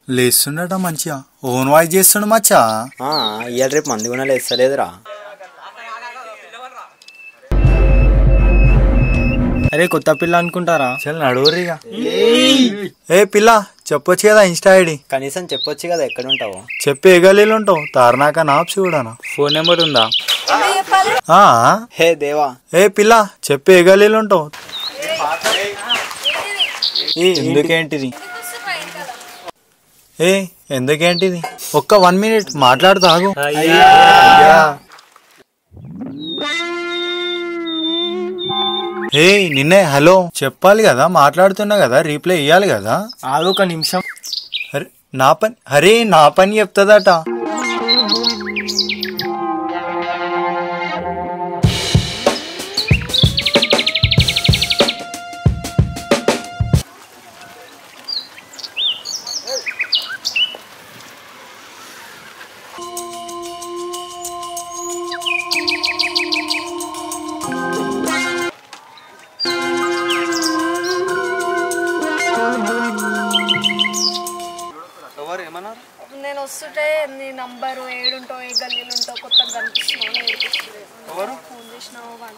లేస్తుండట మంచిగా own voice చేస్తుండు మచ్చా ఆ, ఇవాళ రేపు మంది కూడా లేస్తలేదురా అరే కొత్త పిల్ల అనుకుంటారా చల్ నడువురిగా ఏ పిల్ల చెప్పొచ్చు కదా ఇన్స్టా ఐడి కనీసం చెప్పొచ్చు కదా ఎక్కడ ఉంటావు చెప్పి ఏ గలీలు ఉంటావు తారనాక నాప్సి కూడానా ఫోన్ నెంబర్ ఉందా ఆ, హే దేవా ఏ పిల్ల చెప్పి ఏ గలీలు ఉంటావు ఏ ఎందుకేంటిది ఏ ఎందుకేంటిది ఒక్క వన్ మినిట్ మాట్లాడుతాగు ఏ నిన్నే హలో చెప్పాలి కదా మాట్లాడుతున్నా కదా రీప్లై ఇవ్వాలి కదా ఆగు ఒక నిమిషం అరే నా పని అరే నా పని చెప్తుందట నేను వస్తుంటే నీ నంబరు ఏడుంటావు ఏ గల్లీలు ఉంటావు కొత్తగా కనిపిస్తున్నావు నేర్పిస్తున్నావు ఫోన్ చేసినావు వాళ్ళు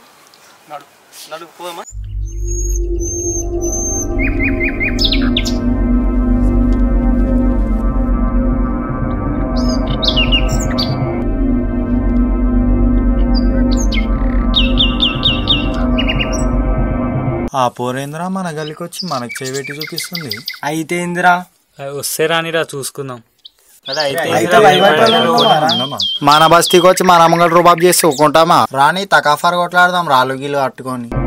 ఆ పోరేంద్ర మన గలికి వచ్చి మనకు చేపెట్టి చూపిస్తుంది అయితే ఏందిరా వస్తే రానిరా చూసుకుందాం మన బస్తీకి వచ్చి మన అమ్మగలు రూబాబ్ చేసి ఊకుంటామా రాని తకాఫర్ కొట్లాడదాం రాళ్ళు గీలు కట్టుకొని